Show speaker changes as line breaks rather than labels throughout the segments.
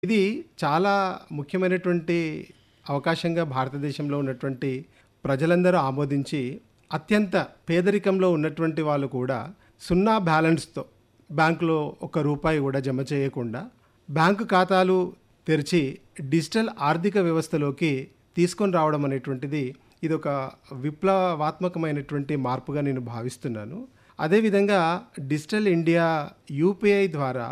ఇది చాలా ముఖ్యమైనటువంటి అవకాశంగా భారతదేశంలో ఉన్నటువంటి ప్రజలందరూ ఆమోదించి అత్యంత పేదరికంలో ఉన్నటువంటి వాళ్ళు కూడా సున్నా బ్యాలెన్స్తో బ్యాంకులో ఒక్క రూపాయి కూడా జమ చేయకుండా బ్యాంకు ఖాతాలు తెరిచి డిజిటల్ ఆర్థిక వ్యవస్థలోకి తీసుకొని రావడం అనేటువంటిది ఇది ఒక విప్లవాత్మకమైనటువంటి మార్పుగా నేను భావిస్తున్నాను అదేవిధంగా డిజిటల్ ఇండియా యూపీఐ ద్వారా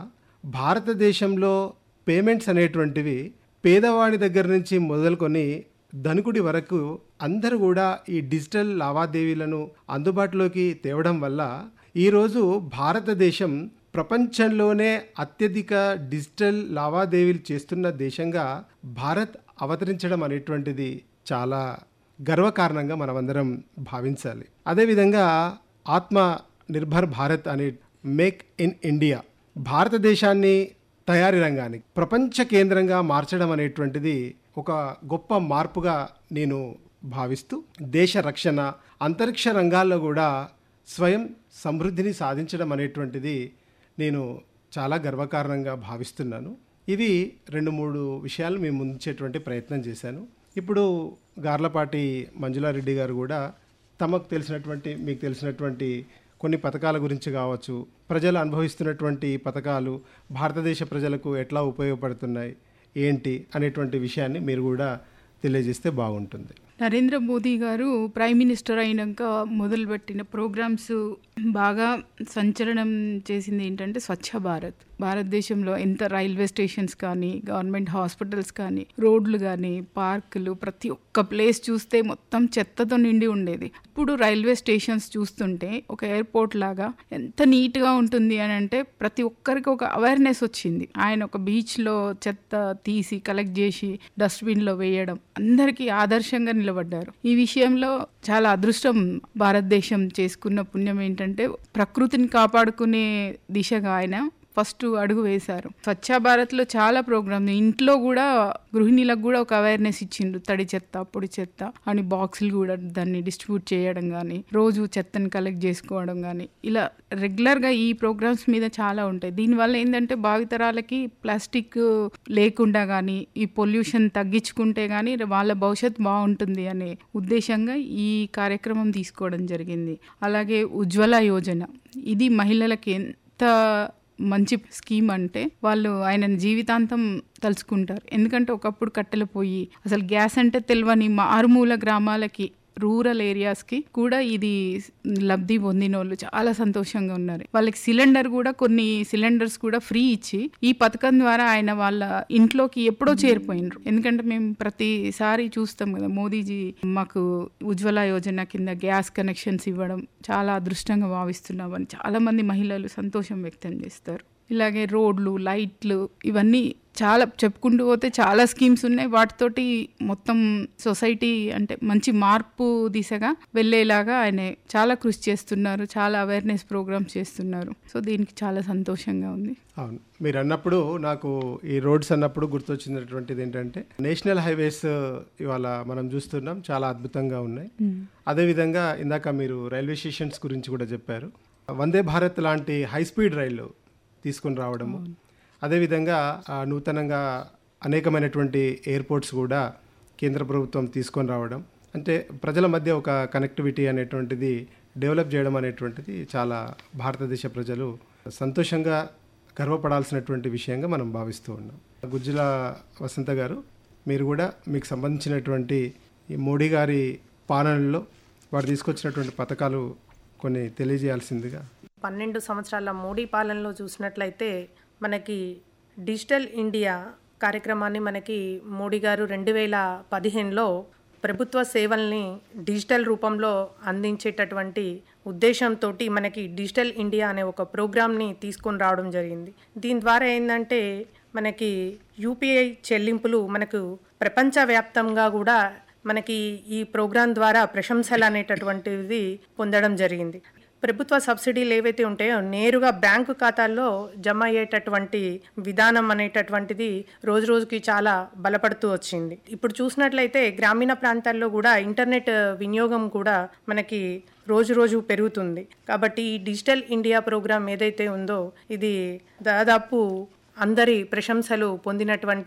భారతదేశంలో పేమెంట్స్ అనేటువంటివి పేదవాడి దగ్గర నుంచి మొదలుకొని ధనికుడి వరకు అందరూ కూడా ఈ డిజిటల్ లావాదేవీలను అందుబాటులోకి తేవడం వల్ల ఈరోజు భారతదేశం ప్రపంచంలోనే అత్యధిక డిజిటల్ లావాదేవీలు చేస్తున్న దేశంగా భారత్ అవతరించడం అనేటువంటిది చాలా గర్వకారణంగా మనమందరం భావించాలి అదేవిధంగా ఆత్మ నిర్భర్ భారత్ అనే మేక్ ఇన్ ఇండియా భారతదేశాన్ని తయారీ రంగానికి ప్రపంచ కేంద్రంగా మార్చడం అనేటువంటిది ఒక గొప్ప మార్పుగా నేను భావిస్తూ దేశ రక్షణ అంతరిక్ష రంగాల్లో కూడా స్వయం సమృద్ధిని సాధించడం అనేటువంటిది నేను చాలా గర్వకారణంగా భావిస్తున్నాను ఇవి రెండు మూడు విషయాలు మేము ముంచేటువంటి ప్రయత్నం చేశాను ఇప్పుడు గార్లపాటి మంజులారెడ్డి గారు కూడా తమకు తెలిసినటువంటి మీకు తెలిసినటువంటి కొన్ని పథకాల గురించి కావచ్చు ప్రజలు అనుభవిస్తున్నటువంటి పథకాలు భారతదేశ ప్రజలకు ఎట్లా ఉపయోగపడుతున్నాయి ఏంటి అనేటువంటి విషయాన్ని మీరు కూడా తెలియజేస్తే బాగుంటుంది
నరేంద్ర మోదీ గారు ప్రైమ్ మినిస్టర్ అయినాక మొదలుపెట్టిన ప్రోగ్రామ్స్ బాగా సంచలనం చేసింది ఏంటంటే స్వచ్ఛ భారత్ భారతదేశంలో ఎంత రైల్వే స్టేషన్స్ కానీ గవర్నమెంట్ హాస్పిటల్స్ కానీ రోడ్లు కానీ పార్కులు ప్రతి ఒక్క ప్లేస్ చూస్తే మొత్తం చెత్తతో నిండి ఉండేది ఇప్పుడు రైల్వే స్టేషన్స్ చూస్తుంటే ఒక ఎయిర్పోర్ట్ లాగా ఎంత నీట్గా ఉంటుంది అని అంటే ప్రతి ఒక్కరికి ఒక అవేర్నెస్ వచ్చింది ఆయన ఒక బీచ్లో చెత్త తీసి కలెక్ట్ చేసి డస్ట్బిన్లో వేయడం అందరికీ ఆదర్శంగా నిలబడ్డారు ఈ విషయంలో చాలా అదృష్టం భారతదేశం చేసుకున్న పుణ్యం ఏంటంటే ప్రకృతిని కాపాడుకునే దిశగా ఆయన ఫస్ట్ అడుగు వేశారు స్వచ్ఛ భారత్లో చాలా ప్రోగ్రామ్ ఇంట్లో కూడా గృహిణీలకు కూడా ఒక అవేర్నెస్ ఇచ్చిండ్రు తడి చెత్త పొడి చెత్త అని బాక్సులు కూడా దాన్ని డిస్ట్రిబ్యూట్ చేయడం కానీ రోజు చెత్తని కలెక్ట్ చేసుకోవడం కానీ ఇలా రెగ్యులర్గా ఈ ప్రోగ్రామ్స్ మీద చాలా ఉంటాయి దీనివల్ల ఏంటంటే భావితరాలకి ప్లాస్టిక్ లేకుండా కానీ ఈ పొల్యూషన్ తగ్గించుకుంటే కానీ వాళ్ళ భవిష్యత్ బాగుంటుంది అనే ఉద్దేశంగా ఈ కార్యక్రమం తీసుకోవడం జరిగింది అలాగే ఉజ్వల యోజన ఇది మహిళలకి ఎంత మంచి స్కీమ్ అంటే వాళ్ళు ఆయన జీవితాంతం తలుచుకుంటారు ఎందుకంటే ఒకప్పుడు కట్టెలు పోయి అసలు గ్యాస్ అంటే తెలియని మారుమూల గ్రామాలకి రూరల్ ఏరియాస్కి కూడా ఇది లబ్ధి పొందిన వాళ్ళు చాలా సంతోషంగా ఉన్నారు వాళ్ళకి సిలిండర్ కూడా కొన్ని సిలిండర్స్ కూడా ఫ్రీ ఇచ్చి ఈ పథకం ద్వారా ఆయన వాళ్ళ ఇంట్లోకి ఎప్పుడో చేరిపోయినరు ఎందుకంటే మేము ప్రతిసారి చూస్తాం కదా మోదీజీ మాకు ఉజ్వల యోజన కింద గ్యాస్ కనెక్షన్స్ ఇవ్వడం చాలా అదృష్టంగా భావిస్తున్నామని చాలా మంది మహిళలు సంతోషం వ్యక్తం చేస్తారు ఇలాగే రోడ్లు లైట్లు ఇవన్నీ చాలా చెప్పుకుంటూ పోతే చాలా స్కీమ్స్ ఉన్నాయి వాటితోటి మొత్తం సొసైటీ అంటే మంచి మార్పు దిశగా వెళ్ళేలాగా ఆయన చాలా కృషి చేస్తున్నారు చాలా అవేర్నెస్ ప్రోగ్రామ్స్ చేస్తున్నారు సో దీనికి చాలా సంతోషంగా ఉంది
అవును మీరు అన్నప్పుడు నాకు ఈ రోడ్స్ అన్నప్పుడు గుర్తొచ్చినటువంటిది ఏంటంటే నేషనల్ హైవేస్ ఇవాళ మనం చూస్తున్నాం చాలా అద్భుతంగా ఉన్నాయి అదేవిధంగా ఇందాక మీరు రైల్వే స్టేషన్స్ గురించి కూడా చెప్పారు వందే భారత్ లాంటి హై స్పీడ్ రైళ్ళు తీసుకొని రావడము అదేవిధంగా ఆ, నూతనంగా అనేకమైనటువంటి ఎయిర్పోర్ట్స్ కూడా కేంద్ర ప్రభుత్వం తీసుకొని రావడం అంటే ప్రజల మధ్య ఒక కనెక్టివిటీ అనేటువంటిది డెవలప్ చేయడం అనేటువంటిది చాలా భారతదేశ ప్రజలు సంతోషంగా గర్వపడాల్సినటువంటి విషయంగా మనం భావిస్తూ ఉన్నాం గుజ్జుల వసంత గారు మీరు కూడా మీకు సంబంధించినటువంటి ఈ మోడీ గారి పాలనలో వారు తీసుకొచ్చినటువంటి పథకాలు కొన్ని తెలియజేయాల్సిందిగా
పన్నెండు సంవత్సరాల మోడీ పాలనలో చూసినట్లయితే మనకి డిజిటల్ ఇండియా కార్యక్రమాన్ని మనకి మోడీ గారు రెండు వేల పదిహేనులో ప్రభుత్వ సేవల్ని డిజిటల్ రూపంలో అందించేటటువంటి ఉద్దేశంతో మనకి డిజిటల్ ఇండియా అనే ఒక ప్రోగ్రామ్ని తీసుకొని రావడం జరిగింది దీని ద్వారా ఏంటంటే మనకి యూపీఐ చెల్లింపులు మనకు ప్రపంచవ్యాప్తంగా కూడా మనకి ఈ ప్రోగ్రాం ద్వారా ప్రశంసలు అనేటటువంటిది పొందడం జరిగింది ప్రభుత్వ సబ్సిడీలు ఏవైతే ఉంటాయో నేరుగా బ్యాంకు ఖాతాల్లో జమ అయ్యేటటువంటి విధానం అనేటటువంటిది రోజు రోజుకి చాలా బలపడుతూ వచ్చింది ఇప్పుడు చూసినట్లయితే గ్రామీణ ప్రాంతాల్లో కూడా ఇంటర్నెట్ వినియోగం కూడా మనకి రోజు రోజు పెరుగుతుంది కాబట్టి ఈ డిజిటల్ ఇండియా ప్రోగ్రాం ఏదైతే ఉందో ఇది దాదాపు అందరి ప్రశంసలు పొందినటువంటి